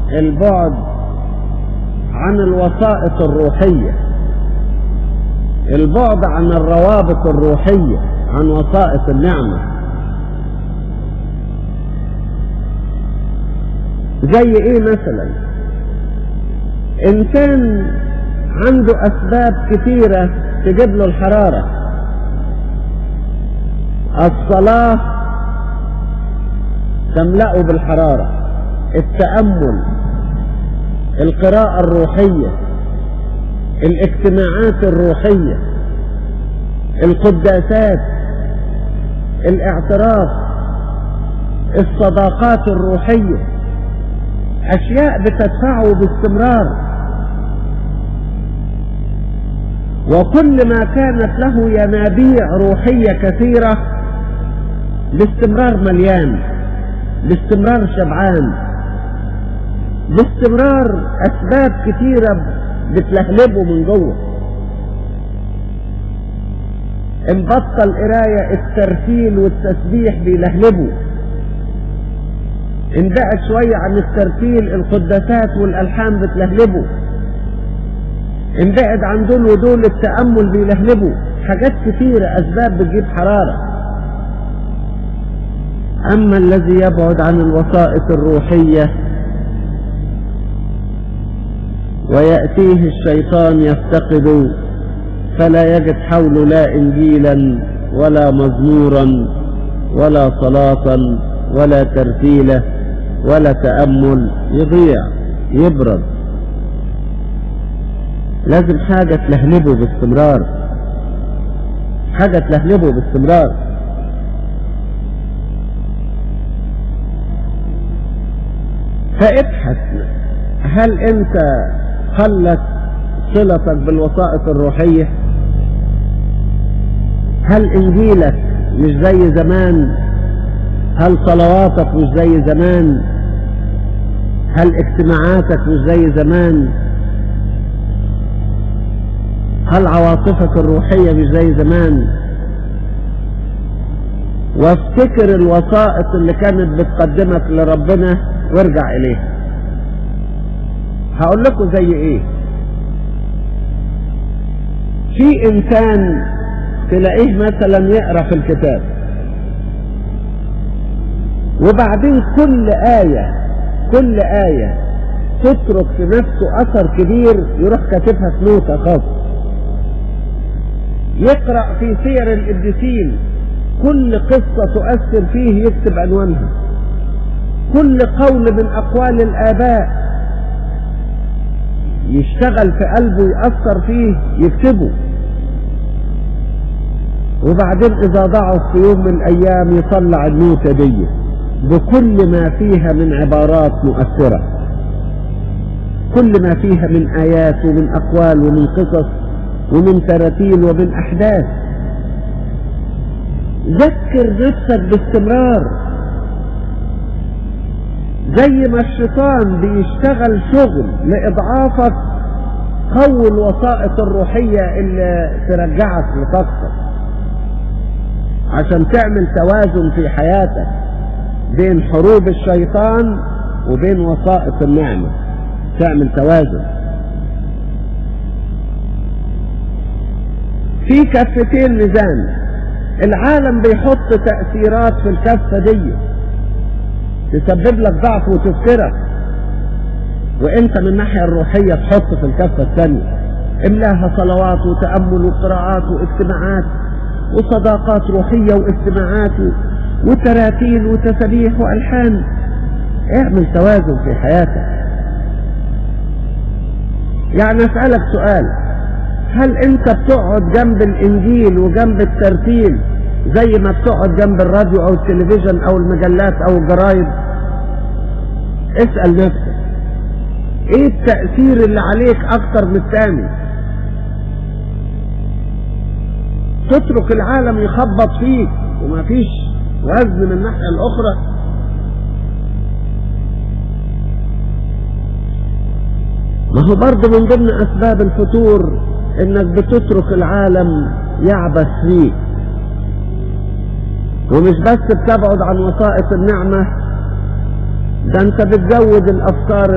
البعد عن الوسائط الروحية البعد عن الروابط الروحية عن وسائط النعمة زي ايه مثلا انسان عنده اسباب كثيرة تجيب له الحرارة الصلاة تملأه بالحرارة التأمل القراءة الروحية الاجتماعات الروحية القداسات الاعتراف الصداقات الروحية أشياء بتدفعه باستمرار وكل ما كانت له ينابيع روحية كثيرة باستمرار مليان باستمرار شبعان باستمرار أسباب كثيرة بتلهلبه من جوه ان بطل قراية الترتيل والتسبيح بيلهلبه ان بعد شوية عن الترتيل القداسات والألحان بتلهلبه ان بعد عن دول ودول التأمل بيلهلبه حاجات كثيرة أسباب بتجيب حرارة أما الذي يبعد عن الوسائط الروحية ويأتيه الشيطان يفتقد فلا يجد حوله لا إنجيلا ولا مزمورا ولا صلاة ولا ترتيلة ولا تأمل يضيع يبرد لازم حاجة تلهلبه باستمرار حاجة تلهلبه باستمرار فابحث هل انت قلت صلتك بالوسائط الروحية هل انجيلك مش زي زمان هل صلواتك مش زي زمان هل اجتماعاتك مش زي زمان هل عواطفك الروحية مش زي زمان وافتكر الوسائط اللي كانت بتقدمك لربنا وارجع اليها هقول لكم زي ايه في انسان تلاقيه مثلا يقرا في الكتاب وبعدين كل آية كل آية تترك في نفسه أثر كبير يروح كاتبها في نوتة خاصة يقرأ في سير القديسين كل قصة تؤثر فيه يكتب عنوانها كل قول من أقوال الآباء يشتغل في قلبه يأثر فيه يكتبه وبعدين إذا ضعف في يوم من الأيام يطلع النوتة دي بكل ما فيها من عبارات مؤثرة كل ما فيها من آيات ومن أقوال ومن قصص ومن تراتيل ومن أحداث ذكر نفسك باستمرار زي ما الشيطان بيشتغل شغل لإضعافك قوي الوسائط الروحية اللي ترجعك لطاقتك عشان تعمل توازن في حياتك بين حروب الشيطان وبين وسائط النعمة تعمل توازن في كفتين ميزان العالم بيحط تأثيرات في الكفة دي تسبب لك ضعف وتذكرك وانت من الناحية الروحية تحط في الكفة الثانية املاها صلوات وتأمل وقراءات واجتماعات وصداقات روحية واجتماعات وتراتيل وتسبيح والحان اعمل توازن في حياتك يعني اسألك سؤال هل انت بتقعد جنب الانجيل وجنب الترتيل زي ما بتقعد جنب الراديو او التلفزيون او المجلات او الجرايد اسأل نفسك ايه التأثير اللي عليك اكتر من الثاني تترك العالم يخبط فيك ومفيش وزن من الناحية الاخرى ما هو برضه من ضمن اسباب الفتور انك بتترك العالم يعبث فيك ومش بس بتبعد عن وسائط النعمة ده انت بتزود الافكار